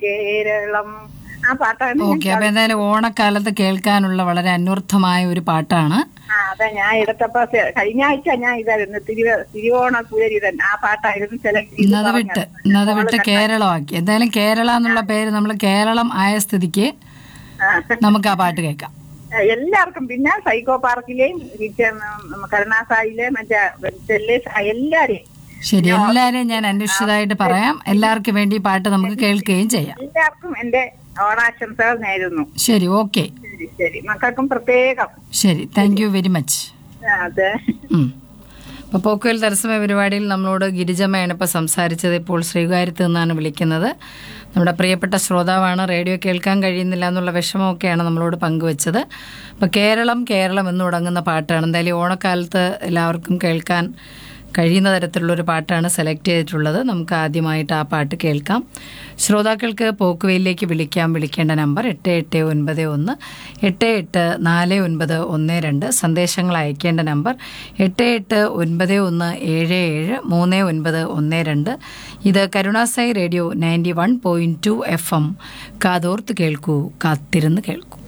കേരളം ആ പാട്ടാണ് ഞാൻ ഓക്കെ അപ്പൊ എന്തായാലും ഓണക്കാലത്ത് കേൾക്കാനുള്ള വളരെ അന്വർത്ഥമായ ഒരു പാട്ടാണ് ആ അതെ ഞാൻ എടുത്തപ്പോ സെ- കഴിഞ്ഞ ആഴ്ച ഞാൻ ഇതായിരുന്നു തിരുവ തിരുവോണ പുലരിതൻ ആ പാട്ടായിരുന്നു സെലക്ട് ചെയ്ത് ഇന്നത് വിട്ട് ഇന്നത് വിട്ട് കേരളമാക്കി എന്തായാലും കേരള എന്നുള്ള പേര് നമ്മൾ കേരളം ആയ സ്ഥിതിക്ക് ആ. നമുക്ക് ആ പാട്ട് കേൾക്കാം എല്ലാവർക്കും പിന്നെ സൈക്കോ പാർക്കിലെയും കിച്ചൺ കരുണാസായിലെ മറ്റേ ചെല്ലേ എല്ലാരെയും ശരി എല്ലാരെയും ഞാൻ അന്വേഷിച്ചതായിട്ട് പറയാം എല്ലാവർക്കും വേണ്ടി ഈ പാട്ട് നമുക്ക് കേൾക്കുകയും ചെയ്യാം എല്ലാവർക്കും എന്റെ ഓണാശംസകൾ നേരുന്നു ശരി ഓക്കെ ശരി ശരി മക്കൾക്കും പ്രത്യേകം ശരി താങ്ക് യു വെരി മച്ച് ആ, അതെ അപ്പോൾ പോക്കുവൽ തത്സമയ പരിപാടിയിൽ നമ്മളോട് ഗിരിജമ്മയാണ് ഇപ്പോൾ സംസാരിച്ചത് ഇപ്പോൾ ശ്രീകാര്യത്ത് നിന്നാണ് വിളിക്കുന്നത് നമ്മുടെ പ്രിയപ്പെട്ട ശ്രോതാവാണ് റേഡിയോ കേൾക്കാൻ കഴിയുന്നില്ല എന്നുള്ള വിഷമമൊക്കെയാണ് നമ്മളോട് പങ്കുവച്ചത് അപ്പോൾ കേരളം കേരളം എന്ന് തുടങ്ങുന്ന പാട്ടാണ് എന്തായാലും ഈ ഓണക്കാലത്ത് എല്ലാവർക്കും കേൾക്കാൻ കഴിയുന്ന തരത്തിലുള്ളൊരു പാട്ടാണ് സെലക്ട് ചെയ്തിട്ടുള്ളത് നമുക്ക് ആദ്യമായിട്ട് ആ പാട്ട് കേൾക്കാം ശ്രോതാക്കൾക്ക് പോക്കുവയിലേക്ക് വിളിക്കാം വിളിക്കേണ്ട നമ്പർ എട്ട് എട്ട് ഒൻപത് ഒന്ന് എട്ട് എട്ട് നാല് ഒൻപത് ഒന്ന് രണ്ട് സന്ദേശങ്ങൾ അയക്കേണ്ട നമ്പർ എട്ട് എട്ട് ഒൻപത് ഒന്ന് ഏഴ് ഏഴ് മൂന്ന് ഒൻപത് ഒന്ന് രണ്ട് ഇത് Karunasai radio ninety one point two F M കാതോർത്ത് കേൾക്കൂ കാത്തിരുന്ന് കേൾക്കൂ